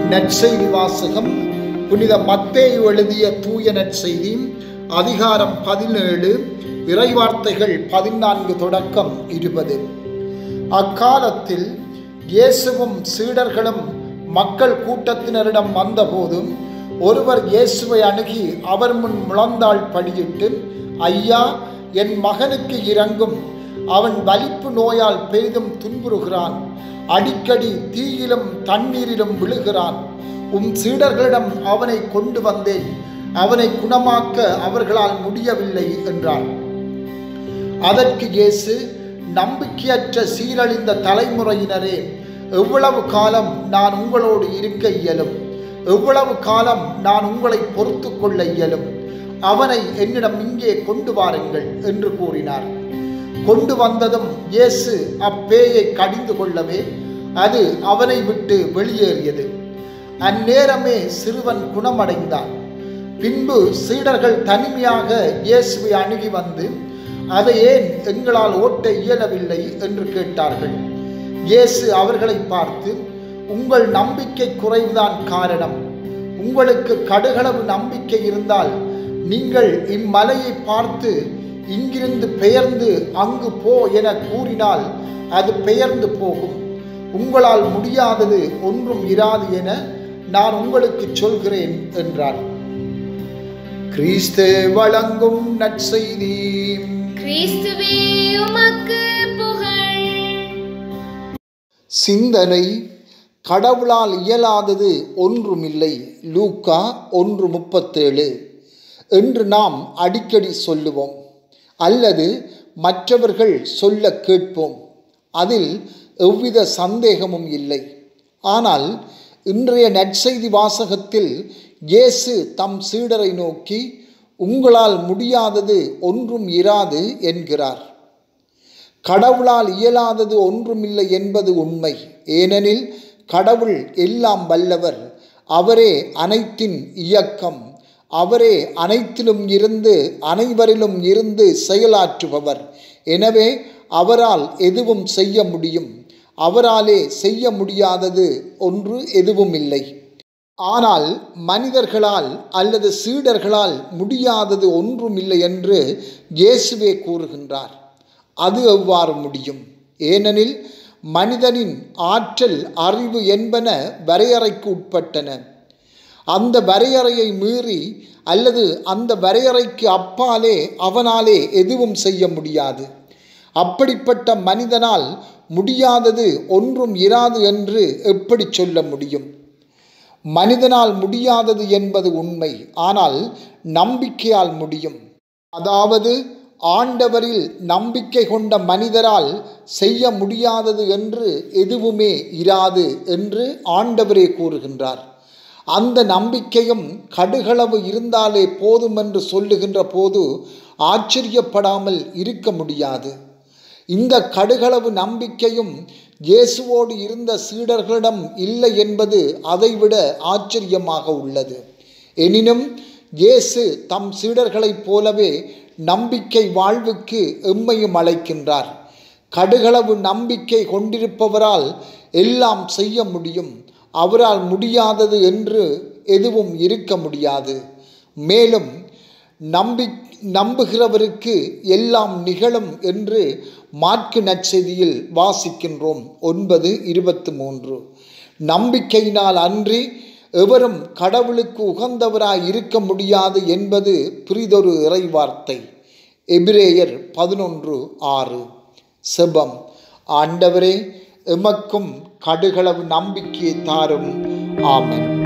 நற்செய்தி வாசகம் புனித மத்தேயு எழுதிய தூய நற்செய்தி அதிகாரம் பதினேழு இறைவார்த்தைகள் பதினான்கு தொடக்கம் இருபது அக்காலத்தில் இயேசுவும் சீடர்களும் மக்கள் கூட்டத்தினரிடம் வந்தபோதும் ஒருவர் இயேசுவை அணுகி அவர் முன் முழந்தாள் படியிட்டு ஐயா என் மகனுக்கு இறங்கும் அவன் வலிப்பு நோயால் பெரிதும் துன்புறுகிறான் அடிக்கடி தீயிலும் தண்ணீரிலும் விழுகிறான் உம் சீடர்களிடம் அவனை கொண்டு வந்தேன் அவனை குணமாக்க அவர்களால் முடியவில்லை என்றார் அதற்கு இயேசு நம்பிக்கையற்ற சீரழிந்த தலைமுறையினரே எவ்வளவு காலம் நான் உங்களோடு இருக்க இயலும் எவ்வளவு காலம் நான் உங்களை பொறுத்து கொள்ள இயலும் அவனை என்னிடம் இங்கே கொண்டு வாருங்கள் என்று கூறினார் கொண்டு வந்ததும் இயேசு அப்பேயை கடிந்து கொள்ளவே அது அவனை விட்டு வெளியேறியது அந்நேரமே சிறுவன் குணமடைந்தான் பின்பு சீடர்கள் தனிமையாக இயேசுவை அணுகி வந்து அதை ஏன் எங்களால் ஓட்ட இயலவில்லை என்று கேட்டார்கள் இயேசு அவர்களை பார்த்து உங்கள் நம்பிக்கை குறைவுதான் காரணம் உங்களுக்கு கடுகளவு நம்பிக்கை இருந்தால் நீங்கள் இம்மலையை பார்த்து இங்கிருந்து பெயர்ந்து அங்கு போ என கூறினால் அது பெயர்ந்து போகும் உங்களால் முடியாதது ஒன்றும் இராது என நான் உங்களுக்கு சொல்கிறேன் என்றார் கிறிஸ்து வழங்கும் நற்செய்தி கிறிஸ்துவே உமக்கு புகழ் சிந்தனை கடவுளால் இயலாதது ஒன்றுமில்லை லூக்கா ஒன்று முப்பத்தேழு என்று நாம் அடிக்கடி சொல்லுவோம் அல்லது மற்றவர்கள் சொல்ல கேட்போம் அதில் எவ்வித சந்தேகமும் இல்லை ஆனால் இன்றைய நற்செய்தி வாசகத்தில் இயேசு தம் சீடரை நோக்கி உங்களால் முடியாதது ஒன்றும் இராது என்கிறார் கடவுளால் இயலாதது ஒன்றுமில்லை என்பது உண்மை ஏனெனில் கடவுள் எல்லாம் வல்லவர் அவரே அனைத்தின் இயக்கம் அவரே அனைத்திலும் இருந்து அனைவரிலும் இருந்து செயலாற்றுபவர் எனவே அவரால் எதுவும் செய்ய முடியும் அவராலே செய்ய முடியாதது ஒன்று எதுவும் இல்லை ஆனால் மனிதர்களால் அல்லது சீடர்களால் முடியாதது ஒன்றும் இல்லை என்று இயேசுவே கூறுகின்றார் அது எவ்வாறு முடியும் ஏனெனில் மனிதனின் ஆற்றல் அறிவு என்பன வரையறைக்கு உட்பட்டன அந்த வரையறையை மீறி அல்லது அந்த வரையறைக்கு அப்பாலே அவனாலே எதுவும் செய்ய முடியாது அப்படிப்பட்ட மனிதனால் முடியாதது ஒன்றும் இராது என்று எப்படி சொல்ல முடியும் மனிதனால் முடியாதது என்பது உண்மை ஆனால் நம்பிக்கையால் முடியும் அதாவது ஆண்டவரில் நம்பிக்கை கொண்ட மனிதரால் செய்ய முடியாதது என்று எதுவுமே இராது என்று ஆண்டவரே கூறுகின்றார் அந்த நம்பிக்கையும் கடுகளவு இருந்தாலே போதும் என்று சொல்லுகின்ற போது ஆச்சரியப்படாமல் இருக்க முடியாது இந்த கடுகளவு நம்பிக்கையும் இயேசுவோடு இருந்த சீடர்களிடம் இல்லை என்பது அதைவிட ஆச்சரியமாக உள்ளது எனினும் இயேசு தம் சீடர்களைப் போலவே நம்பிக்கை வாழ்வுக்கு எம்மையும் அழைக்கின்றார் கடுகளவு நம்பிக்கை கொண்டிருப்பவரால் எல்லாம் செய்ய முடியும் அவரால் முடியாதது என்று எதுவும் இருக்க முடியாது மேலும் நம்பி நம்புகிறவருக்கு எல்லாம் நிகழும் என்று மாற்கு நற்செய்தியில் வாசிக்கின்றோம் ஒன்பது இருபத்தி மூன்று நம்பிக்கையினால் அன்றி எவரும் கடவுளுக்கு உகந்தவராய் இருக்க முடியாது என்பது பிரிதொரு இறைவார்த்தை எபிரேயர் பதினொன்று ஆறு செபம் ஆண்டவரே எமக்கும் கடுகளவு நம்பிக்கையை தாரும் ஆமென்